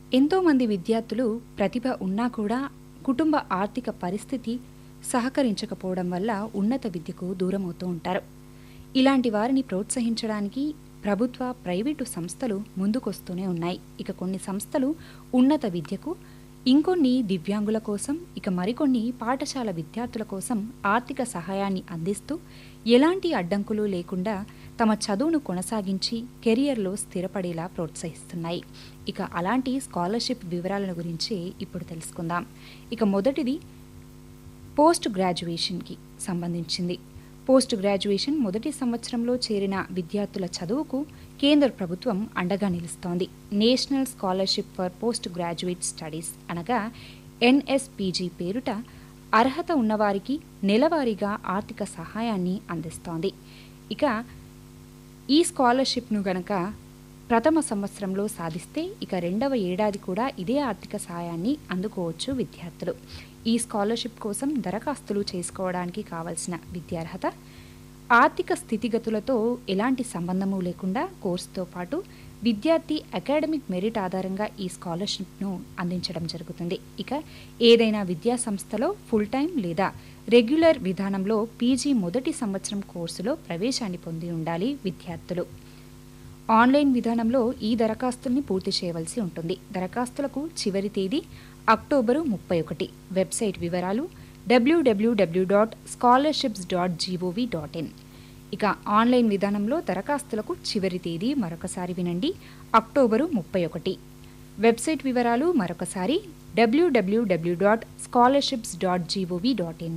ఎంతోమంది విద్యార్థులు ప్రతిభ ఉన్నా కూడా కుటుంబ ఆర్థిక పరిస్థితి సహకరించకపోవడం వల్ల ఉన్నత విద్యకు దూరమవుతూ ఉంటారు ఇలాంటి వారిని ప్రోత్సహించడానికి ప్రభుత్వ ప్రైవేటు సంస్థలు ముందుకొస్తూనే ఉన్నాయి ఇక కొన్ని సంస్థలు ఉన్నత విద్యకు ఇంకొన్ని దివ్యాంగుల కోసం ఇక మరికొన్ని పాఠశాల విద్యార్థుల కోసం ఆర్థిక సహాయాన్ని అందిస్తూ ఎలాంటి అడ్డంకులు లేకుండా తమ చదువును కొనసాగించి కెరియర్లో స్థిరపడేలా ప్రోత్సహిస్తున్నాయి ఇక అలాంటి స్కాలర్షిప్ వివరాల గురించి ఇప్పుడు తెలుసుకుందాం ఇక మొదటిది పోస్ట్ గ్రాడ్యుయేషన్కి సంబంధించింది పోస్ట్ గ్రాడ్యుయేషన్ మొదటి సంవత్సరంలో చేరిన విద్యార్థుల చదువుకు కేంద్ర ప్రభుత్వం అండగా నిలుస్తోంది National Scholarship for Post Graduate Studies అనగా ఎన్ఎస్పీజీ పేరుట అర్హత ఉన్నవారికి నెలవారీగా ఆర్థిక సహాయాన్ని అందిస్తోంది ఇక ఈ స్కాలర్షిప్ను గనక ప్రథమ సంవత్సరంలో సాధిస్తే ఇక రెండవ ఏడాది కూడా ఇదే ఆర్థిక సహాయాన్ని అందుకోవచ్చు విద్యార్థులు ఈ స్కాలర్షిప్ కోసం దరఖాస్తులు చేసుకోవడానికి కావలసిన విద్యార్హత ఆర్థిక స్థితిగతులతో ఎలాంటి సంబంధము లేకుండా కోర్సుతో పాటు విద్యార్థి అకాడమిక్ మెరిట్ ఆధారంగా ఈ స్కాలర్షిప్ను అందించడం జరుగుతుంది ఇక ఏదైనా విద్యా సంస్థలో ఫుల్ టైం లేదా రెగ్యులర్ విధానంలో పీజీ మొదటి సంవత్సరం కోర్సులో ప్రవేశాన్ని పొంది ఉండాలి విద్యార్థులు ఆన్లైన్ విధానంలో ఈ దరఖాస్తుల్ని పూర్తి చేయవలసి ఉంటుంది దరఖాస్తులకు చివరి తేదీ అక్టోబరు ముప్పై ఒకటి వెబ్సైట్ వివరాలు WWW dot scholarships dot GOV dot in ఇక ఆన్లైన్ విధానంలో దరఖాస్తులకు చివరి తేదీ మరొకసారి వినండి అక్టోబరు ముప్పై ఒకటి వెబ్సైట్ వివరాలు మరొకసారి WWW dot scholarships dot GOV dot in